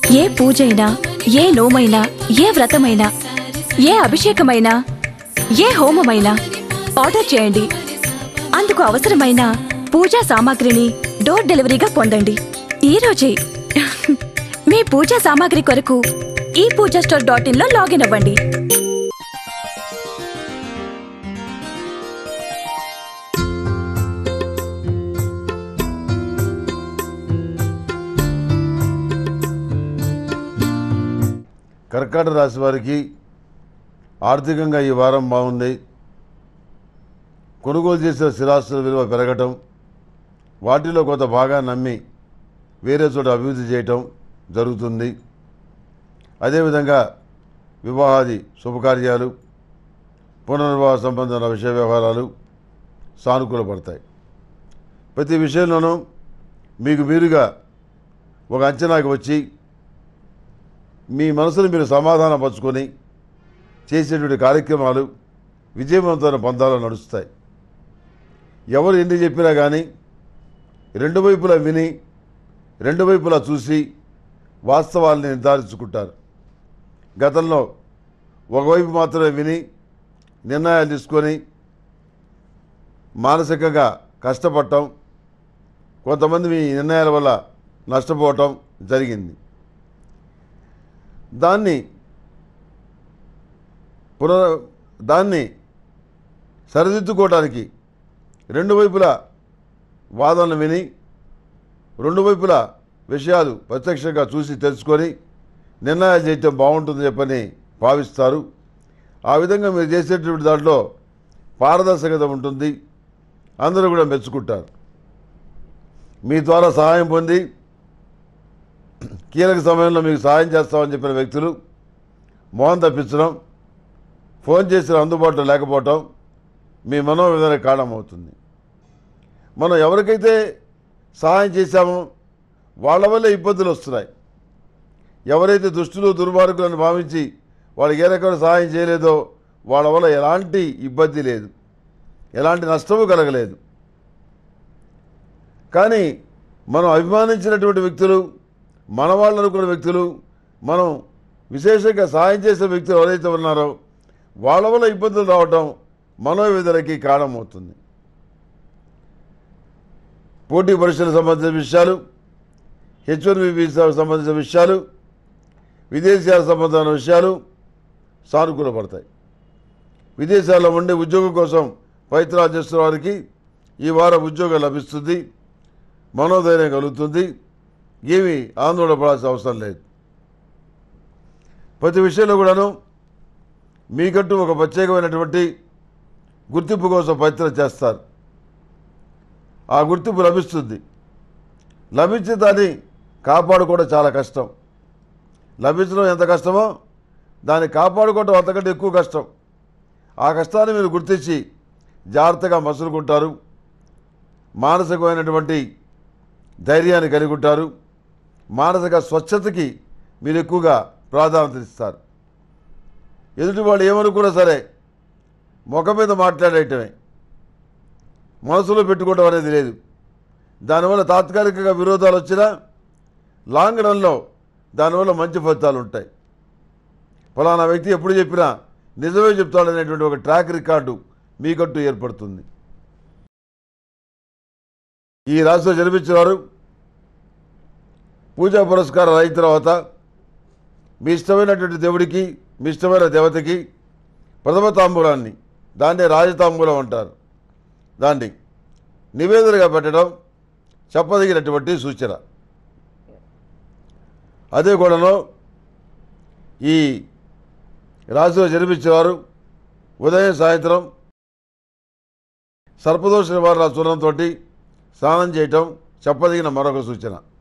ఏ పూజైనా ఏ నోమైనా ఏ వ్రతమైనా ఏ అభిషేకమైనా ఏ హోమమైనా ఆర్డర్ చేయండి అందుకు అవసరమైన పూజా సామాగ్రిని డోర్ డెలివరీగా పొందండి ఈ రోజే మీ పూజా సామాగ్రి కొరకు ఈ పూజా స్టోర్ డాట్ ఇన్ లో లాగిన్ అవ్వండి కర్కాటక రాశి వారికి ఆర్థికంగా ఈ వారం బాగుంది కొనుగోలు చేసిన స్థిరాస్తుల విలువ పెరగటం వాటిలో కొంత బాగా నమ్మి వేరే చోట అభివృద్ధి చేయటం జరుగుతుంది అదేవిధంగా వివాహాది శుభకార్యాలు పునర్వివాహ సంబంధమైన విషయ వ్యవహారాలు సానుకూలపడతాయి ప్రతి విషయంలోనూ మీకు మీరుగా ఒక అంచనాకి వచ్చి మీ మనసును మీరు సమాధానపరుచుకొని చేసేటువంటి కార్యక్రమాలు విజయవంతమైన పందాలు నడుస్తాయి ఎవరు ఎన్ని చెప్పినా కానీ రెండు వైపులా విని రెండు వైపులా చూసి వాస్తవాల్ని నిర్ధారించుకుంటారు గతంలో ఒకవైపు మాత్రమే విని నిర్ణయాలు తీసుకొని మానసికంగా కష్టపడటం కొంతమంది మీ నిర్ణయాల వల్ల నష్టపోవటం జరిగింది దాన్ని పునర్ దాన్ని సరిదిద్దుకోవడానికి రెండు వైపులా వాదనలు విని రెండు వైపులా విషయాలు ప్రత్యక్షంగా చూసి తెలుసుకొని నిర్ణయాలు చేయటం బాగుంటుంది చెప్పని భావిస్తారు ఆ విధంగా మీరు చేసేటువంటి దాంట్లో పారదర్శకత ఉంటుంది అందరూ కూడా మెచ్చుకుంటారు మీ ద్వారా సహాయం పొంది కీలక సమయంలో మీకు సహాయం చేస్తామని చెప్పిన వ్యక్తులు మోహన్ తప్పించడం ఫోన్ చేసిన అందుబాటులో లేకపోవటం మీ మనోవేదన కారణమవుతుంది మనం ఎవరికైతే సహాయం చేశామో వాళ్ళ వల్ల ఇబ్బందులు వస్తున్నాయి ఎవరైతే దుష్టులు దుర్మార్గులను భావించి వాళ్ళకి ఏ రకమైన సహాయం చేయలేదో వాళ్ళ వల్ల ఎలాంటి ఇబ్బంది లేదు ఎలాంటి నష్టము కలగలేదు కానీ మనం అభిమానించినటువంటి వ్యక్తులు మన వాళ్ళు అనుకున్న వ్యక్తులు మనం విశేషంగా సహాయం చేసే వ్యక్తులు ఎవరైతే ఉన్నారో వాళ్ళ వల్ల ఇబ్బందులు రావటం మనోవేదనకి కారణమవుతుంది పోటీ పరీక్షలకు సంబంధించిన విషయాలు హెచ్ వన్ వీసాకు సంబంధించిన విషయాలు విదేశాలకు సంబంధించిన విషయాలు సానుకూలపడతాయి విదేశాల్లో ఉండే ఉద్యోగం కోసం ప్రయత్నాలు చేస్తున్న వారికి ఈ వారం ఉద్యోగం లభిస్తుంది మనోధైర్యం కలుగుతుంది ఏమీ ఆందోళన పడాల్సిన అవసరం లేదు ప్రతి విషయంలో కూడాను మీకంటూ ఒక ప్రత్యేకమైనటువంటి గుర్తింపు కోసం ప్రయత్నం చేస్తారు ఆ గుర్తింపు లభిస్తుంది లభించిన దాన్ని కాపాడుకోవడం చాలా కష్టం లభించడం ఎంత కష్టమో దాన్ని కాపాడుకోవడం అంతకంటే ఎక్కువ కష్టం ఆ కష్టాన్ని మీరు గుర్తించి జాగ్రత్తగా మసులుకుంటారు మానసికమైనటువంటి ధైర్యాన్ని కలిగి ఉంటారు మానసిక స్వచ్ఛతకి మీరు ఎక్కువగా ప్రాధాన్యత ఇస్తారు ఎదుటి వాళ్ళు ఏమనుకున్నా సరే ముఖం మీద మాట్లాడేయటమే మనసులో పెట్టుకోవడం అనేది లేదు దానివల్ల తాత్కాలికంగా విరోధాలు వచ్చినా లాంగ్ రన్లో దానివల్ల మంచి ఫలితాలు ఉంటాయి ఫలానా వ్యక్తి ఎప్పుడు చెప్పినా నిజమే చెప్తాడనేటువంటి ఒక ట్రాక్ రికార్డు మీకంటూ ఏర్పడుతుంది ఈ రాశిలో జన్మించిన వారు పూజా పురస్కారం అయిన తర్వాత మీ ఇష్టమైనటువంటి దేవుడికి మీ ఇష్టమైన దేవతకి ప్రథమ తాంబూలాన్ని దాన్నే రాజతాంబూలం అంటారు దాన్ని నివేదనగా పెట్టడం చెప్పదగినటువంటి సూచన అదే కూడాను ఈ రాశిలో జన్మించేవారు ఉదయం సాయంత్రం సర్పదోష నివారణ చూడంతో స్నానం చేయటం చెప్పదగిన మరొక సూచన